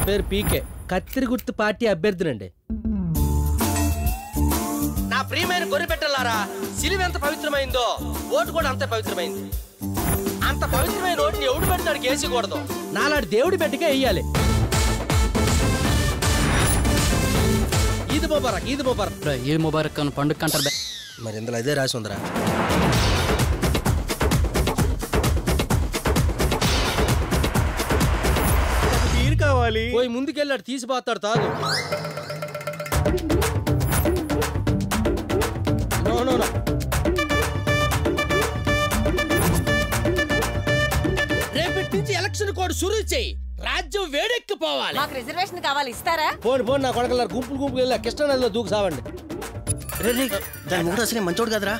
పేరు పీకే కత్తిరి గుర్తు పార్టీ అభ్యర్థినండి నా ప్రియమైన గొర్రె పెట్టలారా సిలువ ఎంత పవిత్రమైందో ఓటు కూడా అంతే పవిత్రమైంది అంత పవిత్రమైన ఓటుని ఎవడు పెడతాడు వేసుకోకూడదు నాలాంటి దేవుడి పెట్టకే వెయ్యాలి ఈద్ ముబారక్ ఈద్ ముబారక్ ఈద్ ముబారక్ అని పండుగ అంటారు బే. మరి ఇందులో అదే రాసి ఉందిరా బీర్ కావాలి పోయి ముందుకెళ్ళాడు తీసిపోతాడు తాగు నో, నో, నో. రేపటి నుంచి ఎలక్షన్ కోడ్ సురు చేయి రాజ్యం వేడెక్కిపోవాలి మాకు రిజర్వేషన్ కావాలి ఇస్తారా పోని పోని నా కొడకలారు గుంపులు గుంపులు వెళ్ళా కృష్ణానదిలో దూకు సావండి దాని మూడు అసలే మంచోడు కదరా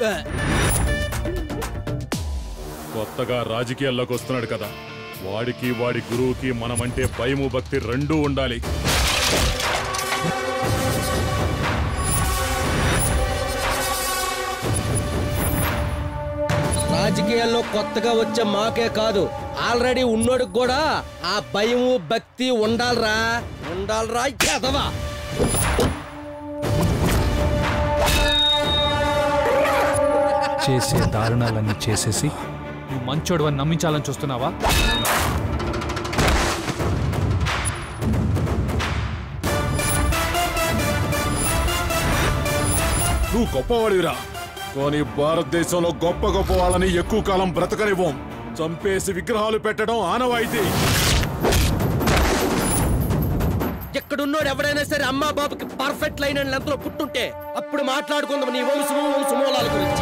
కొత్తగా రాజకీయాల్లోకి వస్తున్నాడు కదా వాడికి వాడి గురువుకి మనమంటే భయము భక్తి రెండూ ఉండాలి రాజకీయాల్లో కొత్తగా వచ్చే మాకే కాదు ఆల్రెడీ ఉన్నోడికి కూడా ఆ భయము భక్తి ఉండాలరా ఉండాలరా ఎదవా చేసే దారుణాలన్నీ చేసేసి నువ్వు మంచోడు అని నమ్మించాలని చూస్తున్నావా నువ్వు గొప్పవాడివిరా కానీ భారతదేశంలో గొప్ప గొప్ప వాళ్ళని ఎక్కువ కాలం బ్రతకనివ్వం చంపేసి విగ్రహాలు పెట్టడం ఆనవాయితీ ఎక్కడున్నోడు ఎవడైనా సరే అమ్మా బాబుకి పర్ఫెక్ట్ లైన్ అండ్ లెంత్ లో పుట్టుంటే అప్పుడు మాట్లాడుకుందాం నీ వంశము వంశమూలాల గురించి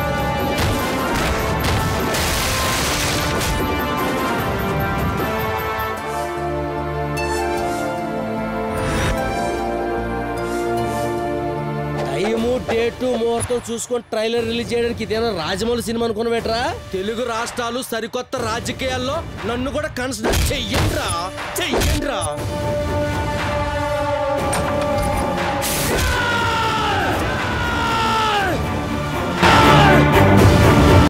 టైము డేటు ముహూర్తం చూసుకొని ట్రైలర్ రిలీజ్ చేయడానికి ఇదేనా రాజమౌళి సినిమా అనుకున్నవేట్రా తెలుగు రాష్ట్రాలు సరికొత్త రాజకీయాల్లో నన్ను కూడా కన్సిడర్ చెయ్యండిరా చెయ్యండిరా